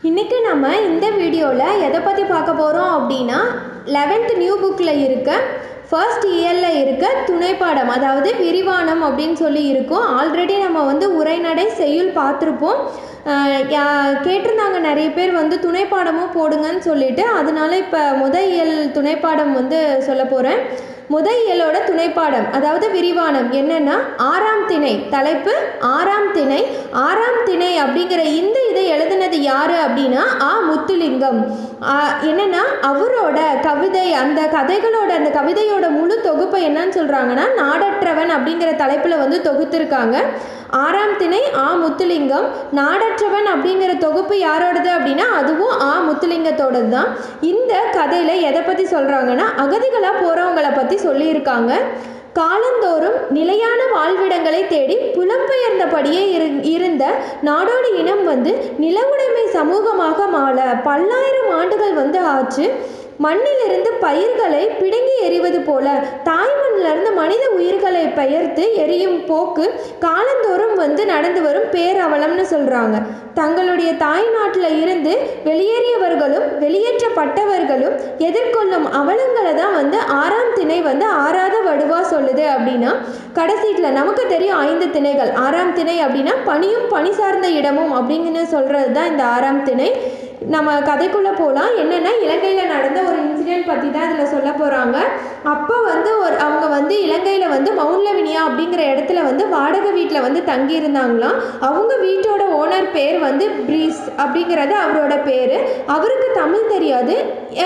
இன்றைக்கி நம்ம இந்த வீடியோவில் எதை பற்றி பார்க்க போகிறோம் அப்படின்னா லெவன்த் நியூ புக்கில் இருக்க ஃபர்ஸ்ட் இயரில் இருக்க துணைப்பாடம் அதாவது விரிவானம் அப்படின்னு சொல்லி இருக்கும் ஆல்ரெடி நம்ம வந்து உரைநடை செய்யுள் பார்த்துருப்போம் அஹ் யா- கேட்டிருந்தாங்க நிறைய பேர் வந்து துணைப்பாடமும் போடுங்கன்னு சொல்லிட்டு அதனால இப்போ முத இயல் துணைப்பாடம் வந்து சொல்ல போகிறேன் முத இயலோட துணைப்பாடம் அதாவது விரிவானம் என்னன்னா ஆறாம் திணை தலைப்பு ஆறாம் திணை ஆறாம் திணை அப்படிங்கிற இந்த இதை எழுதுனது யாரு அப்படின்னா ஆ முத்துலிங்கம் ஆ, என்னன்னா அவரோட கவிதை அந்த கதைகளோட அந்த கவிதையோட முழு தொகுப்பை என்னன்னு சொல்றாங்கன்னா நாடற்றவன் அப்படிங்கிற தலைப்புல வந்து தொகுத்திருக்காங்க ஆறாம் திணை ஆ முத்துலிங்கம் நாடற்றவன் அப்படிங்கிற தொகுப்பு யாரோடது அப்படின்னா அதுவும் ஆ முத்துலிங்கத்தோடது தான் இந்த கதையில் எதை பற்றி சொல்கிறாங்கன்னா அகதிகளாக போகிறவங்கள பற்றி சொல்லியிருக்காங்க காலந்தோறும் நிலையான வாழ்விடங்களை தேடி புலம்பெயர்ந்தபடியே இரு- இருந்த நாடோடி இனம் வந்து நிலவுடைமை சமூகமாக மாற பல்லாயிரம் ஆண்டுகள் வந்து ஆச்சு மண்ணிலிருந்து பயிர்களை பிடுங்கி எறிவது போல தாய்மண்ணிலிருந்து மனித உயிர்களை பெயர்த்து எரியும் போக்கு காலந்தோறும் வந்து நடந்து வரும் பேரவலம்னு சொல்கிறாங்க தங்களுடைய தாய் நாட்டில் இருந்து வெளியேறியவர்களும் வெளியேற்றப்பட்டவர்களும் எதிர்கொள்ளும் அவலங்களை தான் வந்து ஆறாம் திணை வந்து ஆறாத வடுவா சொல்லுது அப்படின்னா கடைசீட்டில் நமக்கு தெரியும் ஐந்து திணைகள் ஆறாம் திணை அப்படின்னா பனியும் பனி சார்ந்த இடமும் அப்படிங்கன்னு சொல்கிறது தான் இந்த ஆறாம் திணை நம்ம கதைக்குள்ளே போகலாம் என்னென்னா இலங்கையில் நடந்த ஒரு இன்சிடென்ட் பற்றி தான் இதில் சொல்ல போகிறாங்க அப்போ வந்து ஒரு அவங்க வந்து இலங்கையில் வந்து மவுண்ட்லவினியா அப்படிங்கிற இடத்துல வந்து வாடகை வீட்டில் வந்து தங்கி இருந்தாங்களாம் அவங்க வீட்டோட ஓனர் பேர் வந்து பிரீஸ் அப்படிங்கிறது அவரோட பேர் அவருக்கு தமிழ் தெரியாது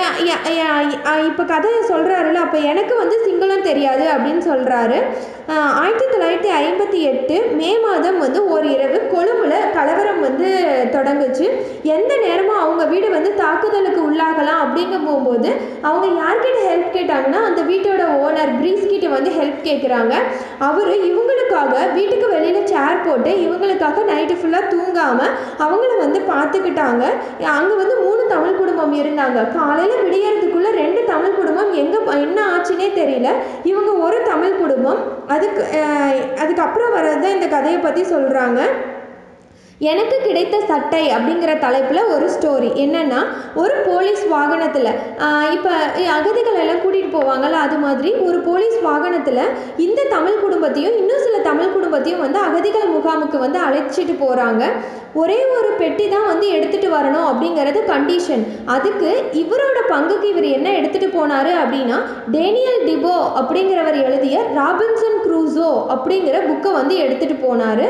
இப்போ கதையை சொல்கிறாருல அப்போ எனக்கு வந்து சிங்களம் தெரியாது அப்படின்னு சொல்கிறாரு ஆயிரத்தி தொள்ளாயிரத்தி ஐம்பத்தி எட்டு மே மாதம் வந்து ஒரு இரவு கொழும்புல கலவரம் வந்து தொடங்குச்சு எந்த நேரமும் அவங்க வீடு வந்து தாக்குதலுக்கு உள்ளாகலாம் அப்படிங்கும் போகும்போது அவங்க யார்கிட்ட ஹெல்ப் கேட்டாங்கன்னா அந்த வீட்டோட ஓனர் பிரீஸ் கிட்ட வந்து ஹெல்ப் கேட்குறாங்க அவர் இவங்களுக்காக வீட்டுக்கு வெளியில் சேர் போட்டு இவங்களுக்காக நைட்டு ஃபுல்லாக தூங்காமல் அவங்கள வந்து பார்த்துக்கிட்டாங்க அங்கே வந்து மூணு தமிழ் குடும்பம் இருந்தாங்க காலையில் விடியறதுக்குள்ளே ரெண்டு தமிழ் குடும்பம் எங்கே என்ன ஆச்சுன்னே தெரியல இவங்க ஒரு தமிழ் குடும்பம் அதுக்கு அஹ், அதுக்கப்புறம் வர்றது தான் இந்த கதையை பற்றி சொல்கிறாங்க எனக்கு கிடைத்த சட்டை அப்படிங்கிற தலைப்பில் ஒரு ஸ்டோரி என்னென்னா ஒரு போலீஸ் வாகனத்தில் இப்போ அகதிகள் எல்லாம் கூட்டிகிட்டு போவாங்கல்ல அது மாதிரி ஒரு போலீஸ் வாகனத்தில் இந்த தமிழ் குடும்பத்தையும் இன்னும் சில தமிழ் குடும்பத்தையும் வந்து அகதிகள் முகாமுக்கு வந்து அழைச்சிட்டு போகிறாங்க ஒரே ஒரு பெட்டி தான் வந்து எடுத்துகிட்டு வரணும் அப்படிங்கிறது கண்டிஷன் அதுக்கு இவரோட பங்குக்கு இவர் என்ன எடுத்துகிட்டு போனார் அப்படின்னா டேனியல் டிபோ அப்படிங்கிறவர் எழுதிய ராபின்சன் க்ரூசோ அப்படிங்கிற புக்கை வந்து எடுத்துகிட்டு போனார்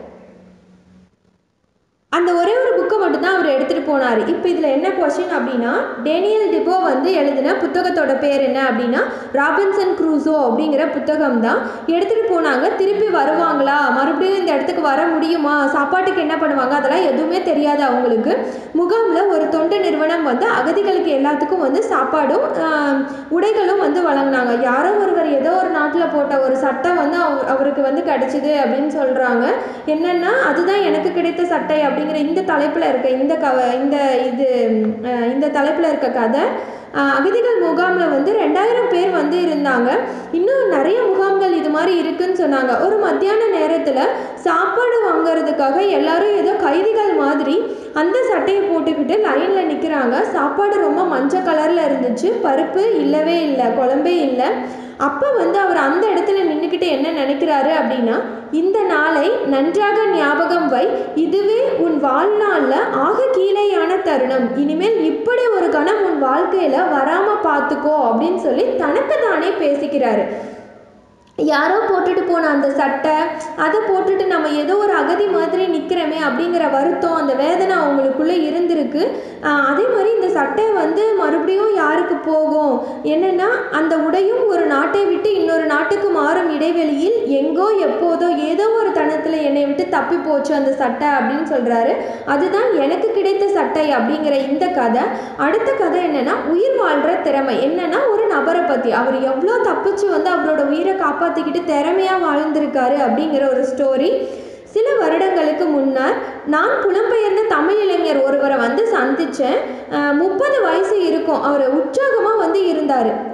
அந்த ஒரே ஒரு புக்கை மட்டும்தான் அவர் எடுத்துகிட்டு போனார் இப்போ இதில் என்ன கொஷின் அப்படின்னா டேனியல் டிபோ வந்து எழுதின புத்தகத்தோட பேர் என்ன அப்படின்னா ராபின்சன் க்ரூசோ அப்படிங்கிற புத்தகம் தான் எடுத்துகிட்டு போனாங்க திருப்பி வருவாங்களா மறுபடியும் இந்த இடத்துக்கு வர முடியுமா சாப்பாட்டுக்கு என்ன பண்ணுவாங்க அதெல்லாம் எதுவுமே தெரியாது அவங்களுக்கு முகாமில் ஒரு தொண்டு நிறுவனம் வந்து அகதிகளுக்கு எல்லாத்துக்கும் வந்து சாப்பாடும் ஆஹ், உடைகளும் வந்து வழங்கினாங்க யாரோ ஒருவர் ஏதோ ஒரு நாட்டில் போட்ட ஒரு சட்டம் வந்து அவ- அவருக்கு வந்து கிடைச்சிது அப்படின்னு சொல்கிறாங்க என்னன்னா அதுதான் எனக்கு கிடைத்த சட்டை அப்படிங்கிற இந்த தலைப்பில் இருக்க இந்த கவ இந்த இது அஹ், இந்த தலைப்பில் இருக்க கதை அஹ், அகதிகள் முகாமில் வந்து ரெண்டாயிரம் பேர் வந்து இருந்தாங்க இன்னும் நிறைய முகாம்கள் இது மாதிரி இருக்குன்னு சொன்னாங்க ஒரு மத்தியான நேரத்தில் சாப்பாடு வாங்குறதுக்காக எல்லாரும் ஏதோ கைதிகள் மாதிரி அந்த சட்டையை போட்டுக்கிட்டு லைனில் நிற்கிறாங்க சாப்பாடு ரொம்ப மஞ்சள் கலரில் இருந்துச்சு பருப்பு இல்லவே இல்லை குழம்பே இல்லை அப்போ வந்து அவர் அந்த இடத்துல நின்றுக்கிட்டு என்ன நினைக்கிறாரு அப்படின்னா இந்த நாளை நன்றாக ஞாபகம் வை இதுவே உன் வாழ்நாளில் ஆக கீழேயான தருணம் இனிமேல் இப்படி ஒரு கணம் உன் வாழ்க்கையில் வராமல் பார்த்துக்கோ அப்படின்னு சொல்லி தனக்கு தானே பேசிக்கிறாரு யாரோ போட்டுட்டு போன அந்த சட்டை அதை போட்டுட்டு நம்ம ஏதோ ஒரு அகதி மாதிரி நிற்கிறோமே அப்படிங்கிற வருத்தம் அந்த வேதனை அவங்களுக்குள்ளே இருந்திருக்கு ஆஹ் அதே மாதிரி இந்த சட்டை வந்து மறுபடியும் யாருக்கு போகும் என்னென்னா அந்த உடையும் ஒரு நாட்டை விட்டு இன்னொரு நாட்டுக்கு மாறும் இடைவெளியில் எங்கோ எப்போதோ ஏதோ ஒரு தனத்தில் என்னை விட்டு தப்பி போச்சு அந்த சட்டை அப்படின்னு சொல்கிறாரு அதுதான் எனக்கு கிடைத்த சட்டை அப்படிங்கிற இந்த கதை அடுத்த கதை என்னன்னா உயிர் வாழ்கிற திறமை என்னன்னா ஒரு நபரை பற்றி அவர் எவ்வளோ தப்பிச்சு வந்து அவரோட உயிரை காப்பாற்றிக்கிட்டு திறமையாக வாழ்ந்திருக்காரு அப்படிங்கிற ஒரு ஸ்டோரி சில வருடங்களுக்கு முன்னர் நான் புலம்பெயர்ந்த தமிழ் இளைஞர் ஒருவரை வந்து சந்தித்தேன் முப்பது வயசு இருக்கும் அவர் உற்சாகமாக வந்து இருந்தார்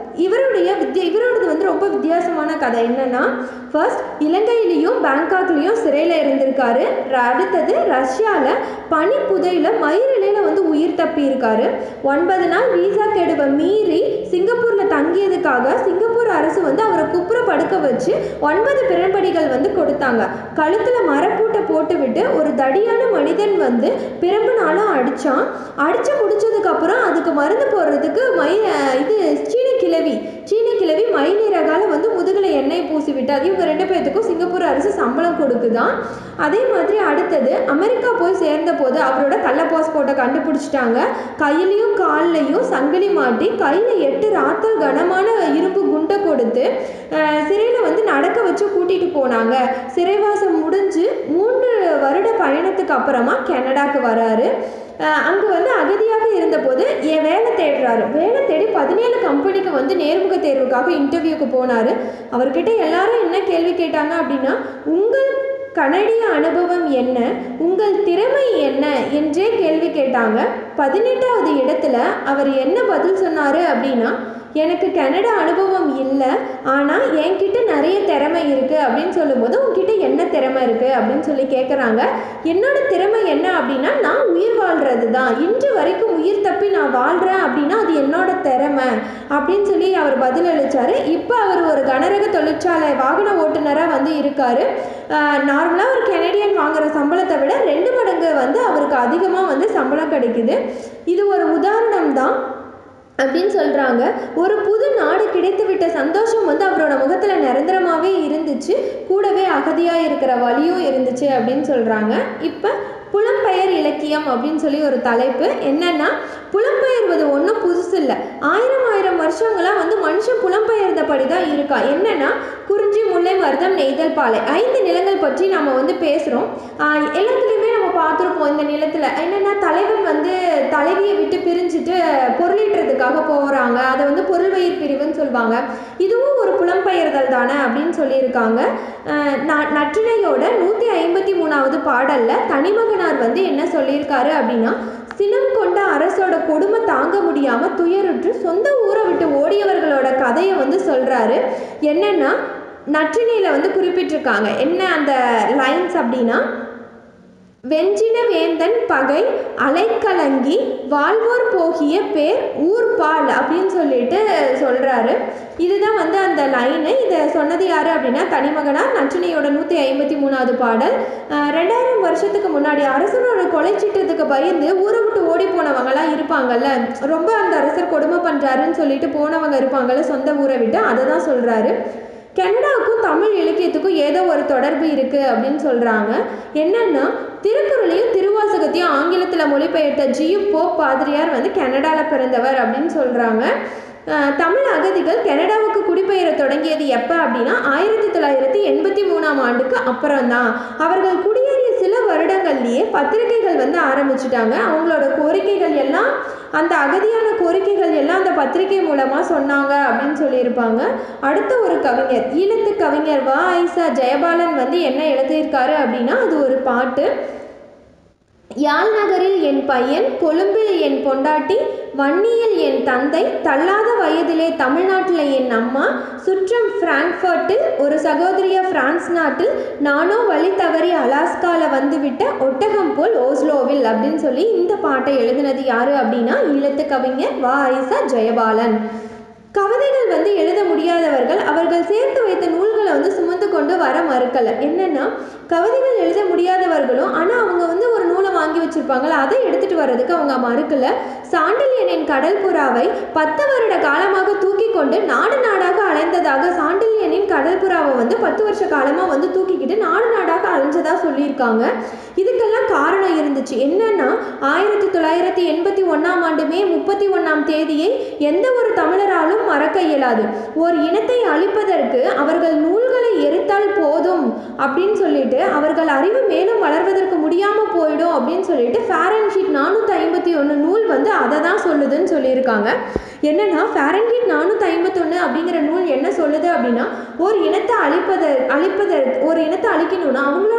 இவருடைய வித்திய இவரோடது வந்து ரொம்ப வித்தியாசமான கதை என்னன்னா ஃபர்ஸ்ட் இலங்கையிலையும் பேங்காக்லேயும் சிறையில் இருந்திருக்காரு ர- அடுத்தது ரஷ்யாவில் பனிப்புதையில் மயிரிழையில் வந்து உயிர் தப்பி இருக்காரு ஒன்பது நாள் வீசா கெடுவை மீறி சிங்கப்பூரில் தங்கியதுக்காக சிங்கப்பூர் அரசு வந்து அவரை குப்புற படுக்க வச்சு ஒன்பது பிறன்படிகள் வந்து கொடுத்தாங்க கழுத்தில் மரப்பூட்டை போட்டுவிட்டு ஒரு தடியான மனிதன் வந்து பிரம்புனாலும் அடித்தான் அடித்து முடிச்சதுக்கப்புறம் அதுக்கு மருந்து போடுறதுக்கு மை அஹ் இது சீன கிழவி சீன கிழவி மயிலிறகால வந்து முதுகில் எண்ணெய் பூசி விட்டார் இவங்க ரெண்டு பேர்த்துக்கும் சிங்கப்பூர் அரசு சம்பளம் கொடுக்குதான் அதே மாதிரி அடுத்தது அமெரிக்கா போய் சேர்ந்த போது அவரோட கள்ள பாஸ்போர்ட்டை கண்டுபிடிச்சிட்டாங்க கையிலையும் கால்லையும் சங்கிலி மாட்டி கையில் எட்டு ராத்தல் கனமான இரும்பு குண்டை கொடுத்து சிறையில் வந்து நடக்க வச்சு கூட்டிகிட்டு போனாங்க சிறைவாசம் முடிஞ்சு மூன்று வருட பயணத்துக்கு அப்புறமா கனடாக்கு வராரு அங்கே வந்து அகதியாக இருந்தபோது என் வேலை தேடுறாரு வேலை தேடி பதினேழு கம்பெனிக்கு வந்து நேர்முக தேர்வுக்காக இன்டர்வியூக்கு போனார் அவர்கிட்ட எல்லாரும் என்ன கேள்வி கேட்டாங்க அப்படின்னா உங்கள் கனடிய அனுபவம் என்ன உங்கள் திறமை என்ன என்றே கேள்வி கேட்டாங்க பதினெட்டாவது இடத்துல அவர் என்ன பதில் சொன்னார் அப்படின்னா எனக்கு கனடா அனுபவம் இல்லை ஆனால் என்கிட்ட நிறைய திறமை இருக்குது அப்படின்னு சொல்லும்போது உங்ககிட்ட என்ன திறமை இருக்குது அப்படின்னு சொல்லி கேட்குறாங்க என்னோட திறமை என்ன அப்படின்னா நான் உயிர் வாழ்கிறது தான் இன்று வரைக்கும் உயிர் தப்பி நான் வாழ்கிறேன் அப்படின்னா அது என்னோட திறமை அப்படின்னு சொல்லி அவர் பதிலளிச்சார் இப்போ அவர் ஒரு கனரக தொழிற்சாலை வாகன ஓட்டுநராக வந்து இருக்கார் நார்மலாக ஒரு கெனடியன் வாங்குற சம்பளத்தை விட ரெண்டு மடங்கு வந்து அவருக்கு அதிகமாக வந்து சம்பளம் கிடைக்குது இது ஒரு உதாரணம் தான் அப்படின்னு சொல்கிறாங்க ஒரு புது நாடு கிடைத்துவிட்ட சந்தோஷம் வந்து அவரோட முகத்தில் நிரந்தரமாகவே இருந்துச்சு கூடவே அகதியாக இருக்கிற வழியும் இருந்துச்சு அப்படின்னு சொல்கிறாங்க இப்போ புலம்பெயர் இலக்கியம் அப்படின்னு சொல்லி ஒரு தலைப்பு என்னன்னா புலம்பெயர்வது ஒன்றும் புதுசு இல்லை ஆயிரம் ஆயிரம் வருஷங்களாக வந்து மனுஷன் புலம்பெயர்ந்தபடி தான் இருக்கா என்னன்னா குறிஞ்சி முல்லை மருதம் நெய்தல் பாலை ஐந்து நிலங்கள் பற்றி நம்ம வந்து பேசுகிறோம் எல்லாத்துலேயுமே நம்ம பார்த்துருப்போம் இந்த நிலத்தில் என்னென்னா தலைவன் வந்து தலைவியை விட்டு பிரிஞ்சுட்டு பொருளீட்டுறதுக்காக போகிறாங்க அதை வந்து பொருள்வயிர் பிரிவுன்னு சொல்லுவாங்க இதுவும் ஒரு புலம்பெயர்தல் தானே அப்படின்னு சொல்லியிருக்காங்க அஹ் ந- நற்றிணையோட நூற்றி ஐம்பத்தி மூணாவது பாடலில் தனிமகனார் வந்து என்ன சொல்லியிருக்காரு அப்படின்னா சினம் கொண்ட அரசோட கொடுமை தாங்க முடியாமல் துயருற்று சொந்த ஊரை விட்டு ஓடியவர்களோட கதையை வந்து சொல்கிறாரு என்னன்னா நற்றிணையில் வந்து குறிப்பிட்டிருக்காங்க என்ன அந்த லைன்ஸ் அப்படின்னா வெஞ்சின வேந்தன் பகை அலைக்கலங்கி வாழ்வோர் போகிய பேர் ஊர்பால் அப்படின்னு சொல்லிட்டு சொல்கிறாரு இதுதான் வந்து அந்த லைனு இதை சொன்னது யார் அப்படின்னா தனிமகனார் நச்சினையோட நூற்றி ஐம்பத்தி மூணாவது பாடல் அஹ் ரெண்டாயிரம் வருஷத்துக்கு முன்னாடி அரசரோட கொலை சீட்டத்துக்கு பயந்து ஊரை விட்டு ஓடி போனவங்கலாம் இருப்பாங்கல்ல ரொம்ப அந்த அரசர் கொடுமை பண்ணுறாருன்னு சொல்லிட்டு போனவங்க இருப்பாங்கல்ல சொந்த ஊரை விட்டு அதை தான் சொல்கிறாரு கனடாவுக்கும் தமிழ் இலக்கியத்துக்கும் ஏதோ ஒரு தொடர்பு இருக்குது அப்படின்னு சொல்கிறாங்க என்னன்னா திருக்குறளையும் திருவாசகத்தையும் ஆங்கிலத்தில் மொழிபெயர்த்த ஜியு போப் பாதிரியார் வந்து கனடாவில் பிறந்தவர் அப்படின்னு சொல்கிறாங்க தமிழ் அகதிகள் கனடாவுக்கு குடிபெயர தொடங்கியது எப்போ அப்படின்னா ஆயிரத்தி தொள்ளாயிரத்தி எண்பத்தி மூணாம் ஆண்டுக்கு அப்புறம்தான் அவர்கள் குடியேறிய சில வருடங்கள்லேயே பத்திரிகைகள் வந்து ஆரம்பிச்சிட்டாங்க அவங்களோட கோரிக்கைகள் எல்லாம் அந்த அகதியான கோரிக்கைகள் எல்லாம் அந்த பத்திரிகை மூலமாக சொன்னாங்க அப்படின்னு சொல்லியிருப்பாங்க அடுத்த ஒரு கவிஞர் ஈழத்து கவிஞர் வா ஐசா ஜெயபாலன் வந்து என்ன எழுதியிருக்காரு அப்படின்னா அது ஒரு பாட்டு யாழ் நகரில் என் பையன் கொழும்பில் என் பொண்டாட்டி வன்னியில் என் தந்தை தள்ளாத வயதிலே தமிழ்நாட்டில் என் அம்மா சுற்றம் பிராங்க்ஃபர்ட்டில் ஒரு சகோதரிய பிரான்ஸ் நாட்டில் நானோ வழி தவறி அலாஸ்காவில் வந்துவிட்ட ஒட்டகம் போல் ஓஸ்லோவில் அப்படின்னு சொல்லி இந்த பாட்டை எழுதினது யாரு அப்படின்னா ஈழத்து கவிஞர் வா ஐசா ஜெயபாலன் கவிதைகள் வந்து எழுத முடியாதவர்கள் அவர்கள் சேர்த்து வைத்த நூல்களை வந்து சுமந்து கொண்டு வர மறுக்கலை என்னன்னா கவிதைகள் எழுத முடியாதவர்களும் ஆனால் அவங்க வந்து ஒரு நூலை வாங்கி வச்சிருப்பாங்களா அதை எடுத்துட்டு வர்றதுக்கு அவங்க மறுக்கலை சாண்டில்யனின் கடல் புறாவை பத்து வருட காலமாக தூக்கி கொண்டு நாடு நாடாக அலைந்ததாக சாண்டில்யனின் கடல் புறாவை வந்து பத்து வருஷ காலமாக வந்து தூக்கிக்கிட்டு நாடு நாடாக அலைஞ்சதா சொல்லியிருக்காங்க இதுக்கெல்லாம் காரணம் இருந்துச்சு என்னன்னா ஆயிரத்தி தொள்ளாயிரத்தி எண்பத்தி ஒன்றாம் ஆண்டு மே முப்பத்தி ஒன்றாம் தேதியை எந்த ஒரு தமிழராலும் மறக்க இயலாது ஓர் இனத்தை அழிப்பதற்கு அவர்கள் நூல்களை எரித்தால் போதும் அப்படின்னு சொல்லிட்டு அவர்கள் அறிவு மேலும் வளர்வதற்கு முடியாமல் போயிடும் அப்படின்னு சொல்லிட்டு ஃபேரன்ஷீட் நானூற்றி ஐம்பத்தி ஒன்று நூல் வந்து அதை தான் சொல்லுதுன்னு சொல்லியிருக்காங்க என்னன்னா ஃபேரன்ஹீட் நானூற்றி ஐம்பத்தொன்று அப்படிங்கிற நூல் என்ன சொல்லுது அப்படின்னா ஒரு இனத்தை அழிப்பத அழிப்பதற்கு ஒரு இனத்தை அழிக்கணும்னா அவங்களோட நூலை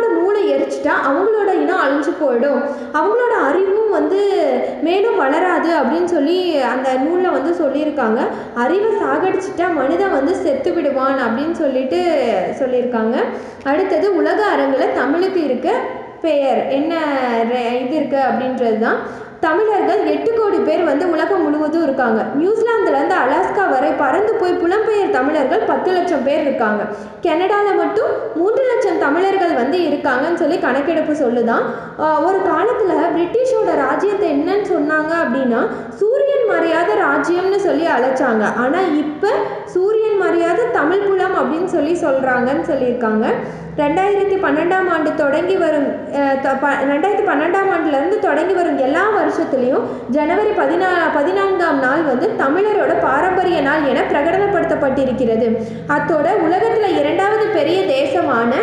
எரிச்சிட்டா அவங்களோட இனம் அழிஞ்சு போயிடும் அவங்களோட அறிவும் வந்து மேலும் வளராது அப்படின்னு சொல்லி அந்த நூலில் வந்து சொல்லியிருக்காங்க அறிவை சாகடிச்சிட்டா மனிதன் வந்து செத்து விடுவான் அப்படின்னு சொல்லிட்டு சொல்லியிருக்காங்க அடுத்தது உலக அரங்கில் தமிழுக்கு இருக்க பெயர் என்ன ரெ- இது இருக்குது அப்படின்றது தான் தமிழர்கள் எட்டு கோடி பேர் வந்து உலகம் முழுவதும் இருக்காங்க நியூசிலாந்துலேருந்து அலாஸ்கா வரை பறந்து போய் புலம்பெயர் தமிழர்கள் பத்து லட்சம் பேர் இருக்காங்க கனடாவில் மட்டும் மூன்று லட்சம் தமிழர்கள் வந்து இருக்காங்கன்னு சொல்லி கணக்கெடுப்பு சொல்லுதான் ஆஹ் ஒரு காலத்தில் பிரிட்டிஷோட ராஜ்யத்தை என்னன்னு சொன்னாங்க அப்படின்னா சூரியன் மறையாத ராஜ்யம்னு சொல்லி அழைச்சாங்க ஆனால் இப்போ சூரியன் மறையாத தமிழ் புலம் அப்படின்னு சொல்லி சொல்கிறாங்கன்னு சொல்லியிருக்காங்க ரெண்டாயிரத்தி பன்னெண்டாம் ஆண்டு தொடங்கி வரும் அஹ், த- ப- ரெண்டாயிரத்தி பன்னெண்டாம் ஆண்டுலேருந்து தொடங்கி வரும் எல்லா வருஷத்துலேயும் ஜனவரி பதினா பதினான்காம் நாள் வந்து தமிழரோட பாரம்பரிய நாள் என பிரகடனப்படுத்தப்பட்டிருக்கிறது அத்தோட உலகத்தில் இரண்டாவது பெரிய தேசமான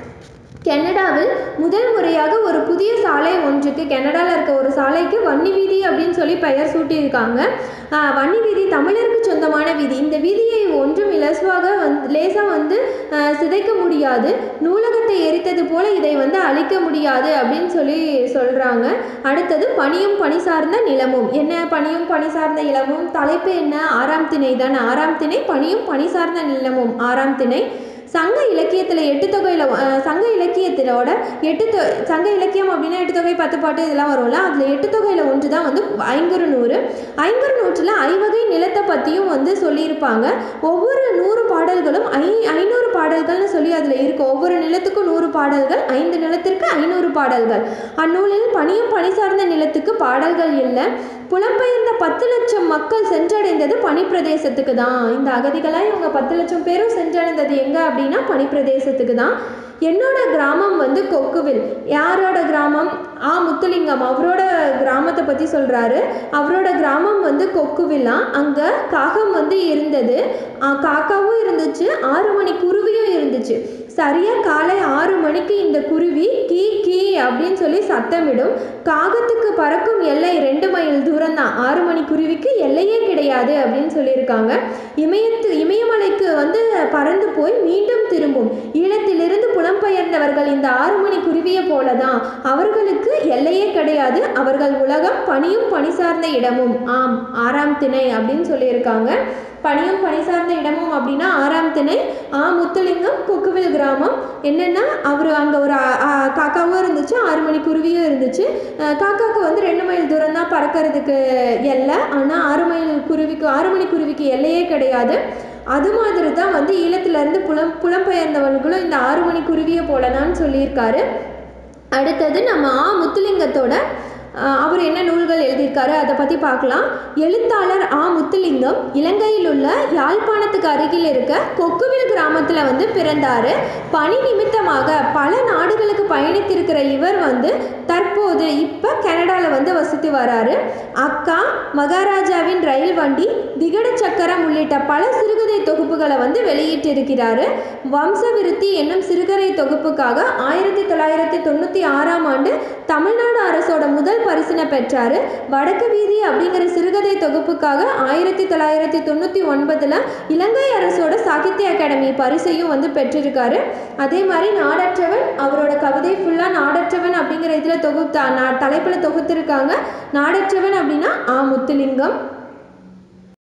கனடாவில் முதல் முறையாக ஒரு புதிய சாலை ஒன்றுக்கு கனடாவில் இருக்க ஒரு சாலைக்கு வன்னி வீதி அப்படின்னு சொல்லி பெயர் சூட்டியிருக்காங்க ஆஹ் வன்னி வீதி தமிழருக்கு சொந்தமான வீதி இந்த வீதியை ஒன்றும் இலசுவாக வந்து லேசாக வந்து ஆஹ் சிதைக்க முடியாது நூலகத்தை எரித்தது போல இதை வந்து அழிக்க முடியாது அப்படின்னு சொல்லி சொல்கிறாங்க அடுத்தது பனியும் பனி சார்ந்த நிலமும் என்ன பனியும் பனி சார்ந்த நிலமும் தலைப்பு என்ன ஆறாம் திணை தானே ஆறாம் திணை பனியும் பனி சார்ந்த நிலமும் ஆறாம் திணை சங்க இலக்கியத்தில் எட்டு தொகையில் சங்க இலக்கியத்திலோட எட்டு தொ சங்க இலக்கியம் அப்படின்னா எட்டு தொகை பத்து பாட்டு இதெல்லாம் வரும்ல அதில் எட்டு தொகையில் ஒன்று தான் வந்து ஐங்குறு நூறு ஐங்குறு நூற்றில் ஐவகை நிலத்தை பற்றியும் வந்து சொல்லியிருப்பாங்க ஒவ்வொரு நூறு பாடல்களும் ஐ ஐநூறு பாடல்கள்னு சொல்லி அதில் இருக்கும் ஒவ்வொரு நிலத்துக்கும் நூறு பாடல்கள் ஐந்து நிலத்திற்கு ஐநூறு பாடல்கள் அந்நூலில் பனியும் பனி சார்ந்த நிலத்துக்கு பாடல்கள் இல்லை புலம்பெயர்ந்த பத்து லட்சம் மக்கள் சென்றடைந்தது பனிப்பிரதேசத்துக்கு தான் இந்த அகதிகளாக இவங்க பத்து லட்சம் பேரும் சென்றடைந்தது எங்கே அப்படின்னா பனிப்பிரதேசத்துக்கு தான் என்னோட கிராமம் வந்து கொக்குவில் யாரோட கிராமம் ஆ முத்துலிங்கம் அவரோட கிராமத்தை பற்றி சொல்கிறாரு அவரோட கிராமம் வந்து கொக்குவில்லாம் அங்கே காகம் வந்து இருந்தது ஆ, காக்காவும் இருந்துச்சு ஆறு மணி குருவியும் இருந்துச்சு சரியாக காலை ஆறு மணிக்கு இந்த குருவி கீ கீ அப்படின்னு சொல்லி சத்தமிடும் காகத்துக்கு பறக்கும் எல்லை ரெண்டு மைல் தூரம் தான் ஆறு மணி குருவிக்கு எல்லையே கிடையாது அப்படின்னு சொல்லியிருக்காங்க இமயத்து இமயமலைக்கு வந்து பறந்து போய் மீண்டும் திரும்பும் ஈழத்திலிருந்து புலம்பெயர்ந்தவர்கள் இந்த ஆறு மணி குருவியை போல தான் அவர்களுக்கு எல்லையே கிடையாது அவர்கள் உலகம் பனியும் பனி சார்ந்த இடமும் ஆம் ஆறாம் திணை அப்படின்னு சொல்லியிருக்காங்க பனியும் பனி சார்ந்த இடமும் அப்படின்னா ஆறாம் திணை ஆ முத்துலிங்கம் கொக்குவில் கிராமம் என்னென்னா அவர் அங்கே ஒரு ஆ- ஆ- காக்காவும் இருந்துச்சு ஆறு மணி குருவியும் இருந்துச்சு அஹ் காக்காவுக்கு வந்து ரெண்டு மைல் தூரம் தான் பறக்கிறதுக்கு எல்லை ஆனால் ஆறு மைல் குருவிக்கு ஆறு மணி குருவிக்கு எல்லையே கிடையாது அது மாதிரி தான் வந்து ஈழத்திலேருந்து புலம் புலம்பெயர்ந்தவர்களும் இந்த ஆறு மணி குருவியை போலதான்னு சொல்லியிருக்காரு அடுத்தது நம்ம ஆ முத்துலிங்கத்தோட அஹ், அவர் என்ன நூல்கள் எழுதியிருக்காரு அதை பற்றி பார்க்கலாம் எழுத்தாளர் ஆ முத்துலிங்கம் இலங்கையில் உள்ள யாழ்ப்பாணத்துக்கு அருகில் இருக்க கொக்குவில் கிராமத்தில் வந்து பிறந்தார் பணி நிமித்தமாக பல நாடுகளுக்கு பயணித்திருக்கிற இவர் வந்து தற்போது இப்போ கனடாவில் வந்து வசித்து வராரு அக்கா மகாராஜாவின் ரயில் வண்டி திகட சக்கரம் உள்ளிட்ட பல சிறுகதை தொகுப்புகளை வந்து வெளியிட்டிருக்கிறாரு வம்சவிருத்தி என்னும் சிறுகதை தொகுப்புக்காக ஆயிரத்தி தொள்ளாயிரத்தி தொண்ணூற்றி ஆறாம் ஆண்டு தமிழ்நாடு அரசோட முதல் பரிசினை பெற்றாரு வடக்கு வீதி அப்படிங்கிற சிறுகதை தொகுப்புக்காக ஆயிரத்தி தொள்ளாயிரத்தி தொண்ணூற்றி ஒன்பதில் இலங்கை அரசோட சாகித்ய அகாடமி பரிசையும் வந்து பெற்றிருக்காரு அதே மாதிரி நாடற்றவன் அவரோட கவிதை ஃபுல்லாக நாடற்றவன் அப்படிங்கிற இதில் தொகுத்தா நா- தலைப்புல தொகுத்திருக்காங்க நாடற்றவன் அப்படின்னா ஆ முத்துலிங்கம்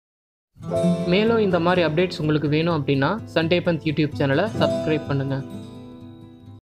மேலும் இந்த மாதிரி அப்டேட்ஸ் உங்களுக்கு வேணும் அப்படின்னா சண்டே பந்த் யூடியூப் சேனலை சப்ஸ்கிரைப் பண்ணுங்கள்